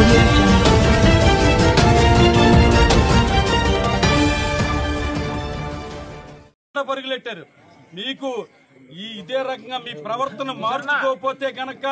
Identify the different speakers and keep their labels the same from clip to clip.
Speaker 1: audio jungle.
Speaker 2: ఎట్లా పరుగులెట్టారు మీకు ఈ ఇదే రకంగా మీ ప్రవర్తన మార్చుకోకపోతే గనక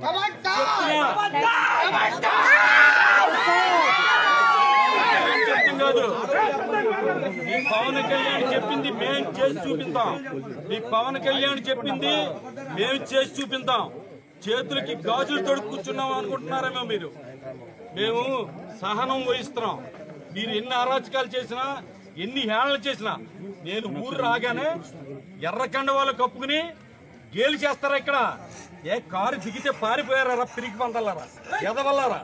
Speaker 2: చెప్తాం కాదు మీ పవన్ కళ్యాణ్ చెప్పింది మేం చేసి చూపిద్దాం మీ పవన్ కళ్యాణ్ చెప్పింది మేము చేసి చూపిద్దాం చేతులకి గాజులు తొడుగు కూర్చున్నాం అనుకుంటున్నారేమో మీరు మేము సహనం వహిస్తున్నాం మీరు ఎన్ని అరాచకాలు చేసినా ఎన్ని హేళనలు చేసినా నేను ఊరు రాగానే ఎర్రకండ వాళ్ళు కప్పుకుని గేలు చేస్తారా ఇక్కడ ఏ కారు దిగితే పారిపోయారా పిరికి పందలారా ఎదవల్లారా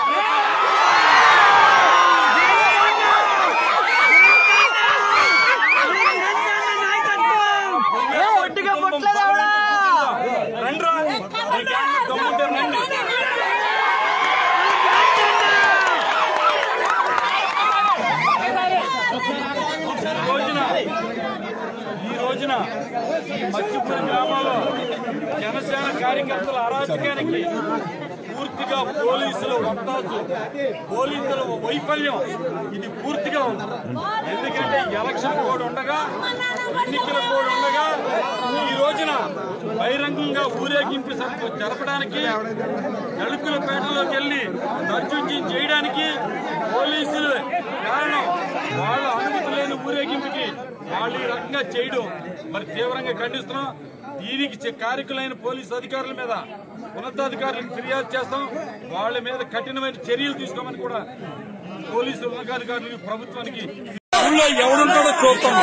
Speaker 2: రండి రా. మీకేమన్నా దమ్ముంటే రండి ఈ రోజున ఈ రోజున ఈ మత్స్యపురం గ్రామంలో జనసేన కార్యకర్తల అరాచకానికి పూర్తిగా పోలీసుల వత్తాసు పోలీసుల వైఫల్యం ఇది పూర్తిగా ఉంది ఎందుకంటే ఎలక్షన్ కోడ్ ఉండగా ఎన్నికల కోడ్ ఉండగా ఈ రోజున బహిరంగంగా ఊరేగింపు సభ జరపడానికి నలుపులపేటలోకి వెళ్ళి దర్శించి చేయడానికి పోలీసులు కారణం వాళ్ళ అనుమతి లేని ఊరేగింపుకి వాళ్ళు ఈ రకంగా చేయడం మరి తీవ్రంగా ఖండిస్తున్నాం దీనికి చె- కారకులైన పోలీసు అధికారుల మీద ఉన్నతాధికారులకు ఫిర్యాదు చేస్తాం వాళ్ళ మీద కఠినమైన చర్యలు తీసుకోమని కూడా పోలీసు ఉన్నతాధికారులకు ప్రభుత్వానికి ఊళ్ళో ఎవడుంటాడో చూస్తాం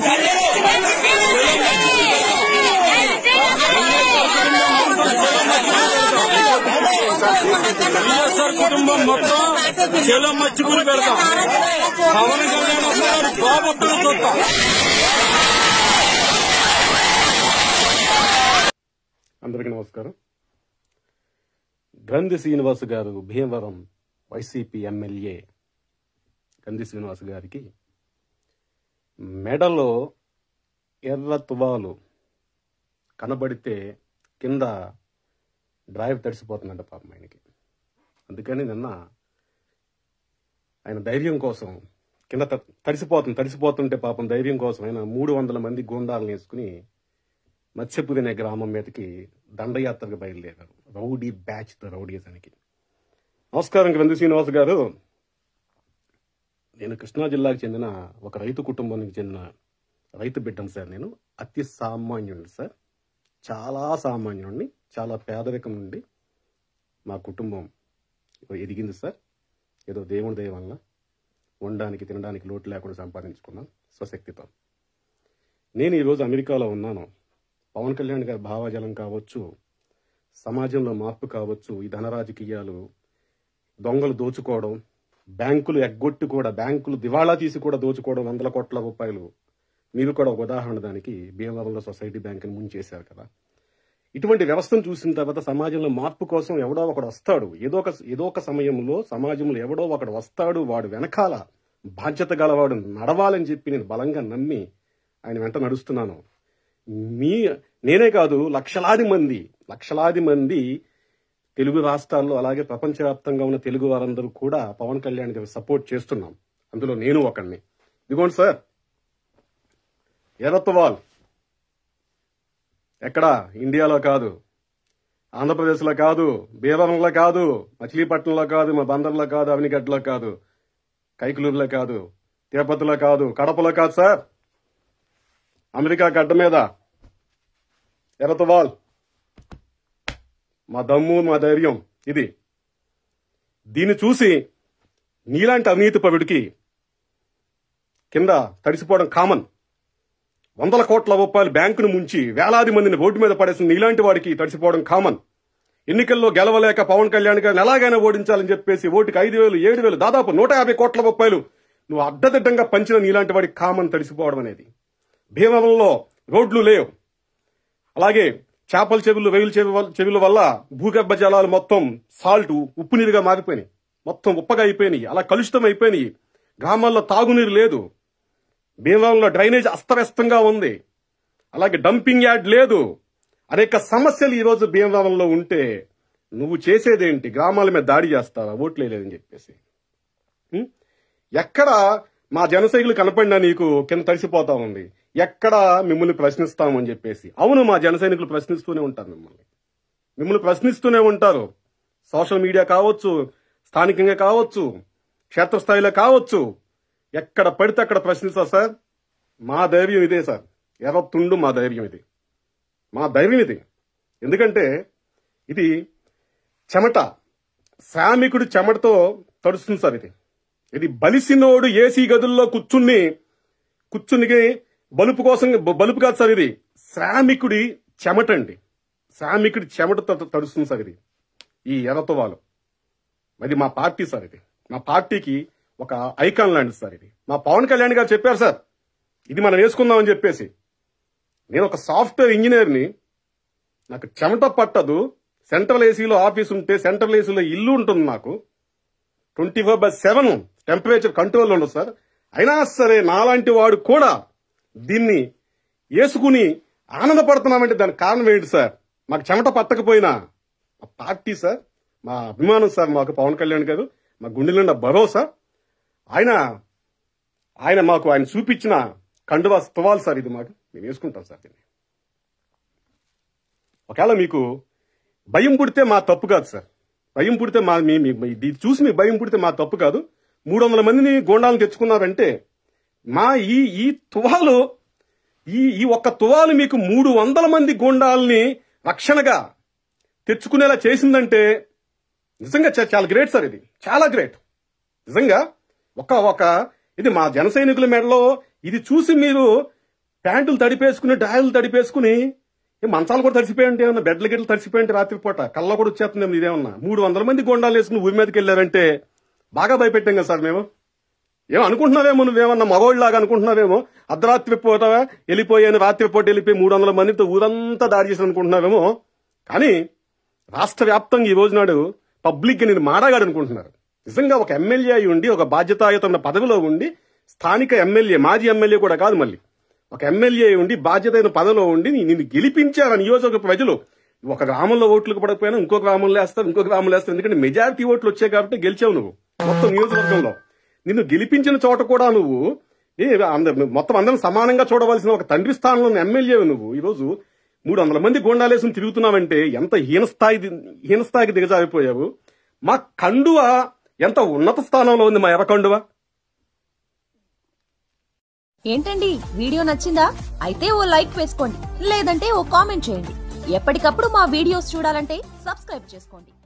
Speaker 2: వైఎస్ఆర్ కుటుంబం మొత్తం చెలో మచ్చిపూరి పెడతాం పవన్ కళ్యాణ్ వస్తున్నాడు బాబుట్టును చూస్తాం
Speaker 3: అందరికీ నమస్కారం గంధి శ్రీనివాస్ గారు భీమవరం వైసీపీ ఎమ్మెల్యే గంధి శ్రీనివాస్ గారికి మెడలో ఎర్ర తువాలు కనబడితే కింద డ్రైవ్ తడిసిపోతుందంట పాపం ఆయనకి అందుకని నిన్న ఆయన ధైర్యం కోసం కింద త- తడిసిపోతుంది తడిసిపోతుంటే పాపం ధైర్యం కోసం ఆయన మూడు వందల మంది గూండాలను వేసుకుని మత్స్యపురి అనే గ్రామం మీదకి దండయాత్రకు బయలుదేరారు రౌడీ బ్యాచ్ తో రౌడీజానికి నమస్కారం గ్రంథి శ్రీనివాస్ గారు నేను కృష్ణా జిల్లాకు చెందిన ఒక రైతు కుటుంబానికి చెందిన రైతు బిడ్డను సార్ నేను అతి సామాన్యుడిని సార్ చాలా సామాన్యుడిని చాలా పేదరికం నుండి మా కుటుంబం ఎదిగింది సార్ ఏదో దేవుని దయ వలన ఉండడానికి తినడానికి లోటు లేకుండా సంపాదించుకున్నాం స్వశక్తితో నేను ఈరోజు అమెరికాలో ఉన్నాను పవన్ కళ్యాణ్ గారి భావజాలం కావచ్చు సమాజంలో మార్పు కావచ్చు ఈ ధన రాజకీయాలు దొంగలు దోచుకోవడం బ్యాంకులు ఎగ్గొట్టి కూడా బ్యాంకులు దివాళా తీసి కూడా దోచుకోవడం వందల కోట్ల రూపాయలు మీరు కూడా ఒక ఉదాహరణ దానికి భీమవరంలో సొసైటీ బ్యాంకుని ముంచేశారు కదా ఇటువంటి వ్యవస్థను చూసిన తర్వాత సమాజంలో మార్పు కోసం ఎవడో ఒకడు వస్తాడు ఏదో ఒక ఏదో ఒక సమయంలో సమాజంలో ఎవడో ఒకడు వస్తాడు వాడు వెనకాల బాధ్యత గలవాడు నడవాలని చెప్పి నేను బలంగా నమ్మి ఆయన వెంట నడుస్తున్నాను మీ నేనే కాదు లక్షలాది మంది లక్షలాది మంది తెలుగు రాష్ట్రాల్లో అలాగే ప్రపంచవ్యాప్తంగా ఉన్న తెలుగు వారందరూ కూడా పవన్ కళ్యాణ్ గారికి సపోర్ట్ చేస్తున్నాం అందులో నేను ఒకడిని ఇదిగోండి సార్ ఎర్రత్వాల్ ఎక్కడా ఇండియాలో కాదు ఆంధ్రప్రదేశ్లో కాదు బీరంలో కాదు మచిలీపట్నంలో కాదు మా బందర్లో కాదు అవినిగడ్డలో కాదు కైకులూరులో కాదు తిరుపతిలో కాదు కడపలో కాదు సార్ అమెరికా గడ్డ మీద ఎర్రతవాల్ మా దమ్ము మా ధైర్యం ఇది దీన్ని చూసి నీలాంటి అవినీతి పవిడికి కింద తడిసిపోవడం కామన్ వందల కోట్ల రూపాయలు బ్యాంకును ముంచి వేలాది మందిని రోడ్డు మీద పడేసిన నీలాంటి వాడికి తడిసిపోవడం కామన్ ఎన్నికల్లో గెలవలేక పవన్ కళ్యాణ్ గారిని ఎలాగైనా ఓడించాలని చెప్పేసి ఓటుకి ఐదు వేలు ఏడు వేలు దాదాపు నూట యాభై కోట్ల రూపాయలు నువ్వు అడ్డదిడ్డంగా పంచిన నీలాంటి వాడికి కామన్ తడిసిపోవడం అనేది భీమవరంలో రోడ్లు లేవు అలాగే చేపల చెవులు వెయిల్ చెవి వల్ల- చెవుల వల్ల భూగర్భ జలాలు మొత్తం సాల్ట్ ఉప్పు నీరుగా మారిపోయినాయి మొత్తం ఉప్పగా అయిపోయినాయి అలా కలుషితం అయిపోయినాయి గ్రామాల్లో తాగునీరు లేదు భీమవరంలో డ్రైనేజ్ అస్తవ్యస్తంగా ఉంది అలాగే డంపింగ్ యార్డ్ లేదు అనేక సమస్యలు ఈరోజు భీమవరంలో ఉంటే నువ్వు చేసేదేంటి గ్రామాల మీద దాడి చేస్తావా ఓట్లు వేయలేదని చెప్పేసి ఉం? ఎక్కడ మా జనసైకులు కనపడినా నీకు కింద తడిసిపోతా ఉంది ఎక్కడ మిమ్మల్ని ప్రశ్నిస్తామని చెప్పేసి అవును మా జన సైనికులు ప్రశ్నిస్తూనే ఉంటారు మిమ్మల్ని మిమ్మల్ని ప్రశ్నిస్తూనే ఉంటారు సోషల్ మీడియా కావచ్చు స్థానికంగా కావచ్చు క్షేత్రస్థాయిలో కావచ్చు ఎక్కడ పడితే అక్కడ ప్రశ్నిస్తారు సార్ మా ధైర్యం ఇదే సార్ ఎర్ర తుండు మా ధైర్యం ఇది మా ధైర్యం ఇది ఎందుకంటే ఇది చెమట శ్రామికుడు చెమటతో తడుస్తుంది సార్ ఇది ఇది బలిసినోడు ఏసీ గదుల్లో కూర్చుని కూర్చుని బలుపు కోసం బలుపు కాదు సార్ ఇది శ్రామికుడి చెమట అండి శ్రామికుడి చెమటతో తడుస్తుంది సార్ ఇది ఈ ఎర్రతువాలు అది మా పార్టీ సార్ ఇది మా పార్టీకి ఒక ఐకాన్ లాంటిది సార్ ఇది మా పవన్ కళ్యాణ్ గారు చెప్పారు సార్ ఇది మనం వేసుకుందామని చెప్పేసి నేను ఒక సాఫ్ట్వేర్ ఇంజనీర్ని నాకు చెమట పట్టదు సెంట్రల్ ఏసీలో ఆఫీస్ ఉంటే సెంట్రల్ ఏసీలో ఇల్లు ఉంటుంది నాకు twenty four by seven temperature control ఉండదు సార్ అయినా సరే నాలాంటి వాడు కూడా దీన్ని వేసుకుని ఆనందపడుతున్నామంటే దానికి కారణం ఏంటి సార్ మాకు చెమట పట్టకపోయినా మా పార్టీ సార్ మా అభిమానం సార్ మాకు పవన్ కళ్యాణ్ గారు మా గుండె నిండా భరోసా ఆయన ఆయన మాకు ఆయన చూపించిన కండువా తువాలు సార్ ఇది మాకు మేము వేసుకుంటాం సార్ దీన్ని ఒకవేళ మీకు భయం పుడితే మా తప్పు కాదు సార్ భయం పుడితే మా మీ మీ- మీ- ఇది చూసి మీ భయం పుడితే మా తప్పు కాదు మూడు వందల మందిని గోండాలను తెచ్చుకున్నారంటే మా ఈ ఈ తువాలు ఈ ఈ ఒక్క తువాలు మీకు మూడు వందల మంది గోండాలని రక్షణగా తెచ్చుకునేలా చేసిందంటే నిజంగా చా- చాలా గ్రేట్ సార్ ఇది చాలా గ్రేట్ నిజంగా ఒక ఒక ఇది మా జన సైనికుల మెడలో ఇది చూసి మీరు ప్యాంటులు తడిపేసుకుని డాయలు తడిపేసుకుని ఏ మంచాలు కూడా తడిసిపోయంటే ఏమన్నా బెడ్ల గిడ్లు తడిసిపోయంటే రాత్రిపూట కళ్ళ కూడా వచ్చేస్తుందేమో ఇదేమన్నా మూడు వందల మంది గొండాలు వేసుకుని ఊరి మీదకి వెళ్ళారంటే బాగా భయపెట్టాం కదా సార్ మేము ఏమో అనుకుంటున్నావేమో నువ్వేమన్నా మగోళ్ళలాగా అనుకుంటున్నావేమో అర్ధరాత్రి పూట వెళ్ళిపోయాను రాత్రి పూట వెళ్ళిపోయి మూడు వందల మందితో ఊరంతా దాడి చేసి అనుకుంటున్నావేమో కానీ రాష్ట్ర వ్యాప్తంగా ఈ రోజు నాడు పబ్లిక్ నేను మాడగాడు అనుకుంటున్నారు నిజంగా ఒక ఎమ్మెల్యే అయి ఉండి ఒక బాధ్యతాయుతమైన పదవిలో ఉండి స్థానిక ఎమ్మెల్యే మాజీ ఎమ్మెల్యే కూడా కాదు మళ్ళీ ఒక ఎమ్మెల్యే అయి ఉండి బాధ్యతైన పదవిలో ఉండి నీ- నిన్ను గెలిపించారు ఆ నియోజక ప్రజలు ఒక గ్రామంలో ఓట్లకు పడకపోయినా ఇంకో గ్రామంలో వేస్తారు ఇంకో గ్రామంలో వేస్తారు ఎందుకంటే మెజారిటీ ఓట్లు వచ్చాయి కాబట్టి గెలిచావు నువ్వు మొత్తం నియోజకవర్గంలో నిన్ను గెలిపించిన చోట కూడా నువ్వు ఏ అందరు మొత్తం అందరం సమానంగా చూడవలసిన ఒక తండ్రి స్థానంలో ఉన్న ఎమ్మెల్యే నువ్వు ఈ రోజు మూడు వందల మంది గోండాలేసుకుని తిరుగుతున్నావంటే ఎంత హీనస్థాయి హీనస్థాయికి దిగజారిపోయావు మా కండువ ఎంత ఉన్నత స్థానంలో ఉంది మా ఎర్ర కండువ
Speaker 1: ఏంటండి వీడియో నచ్చిందా అయితే ఓ లైక్ వేసుకోండి లేదంటే ఓ కామెంట్ చేయండి ఎప్పటికప్పుడు మా వీడియోస్ చూడాలంటే సబ్స్క్రైబ్ చేసుకోండి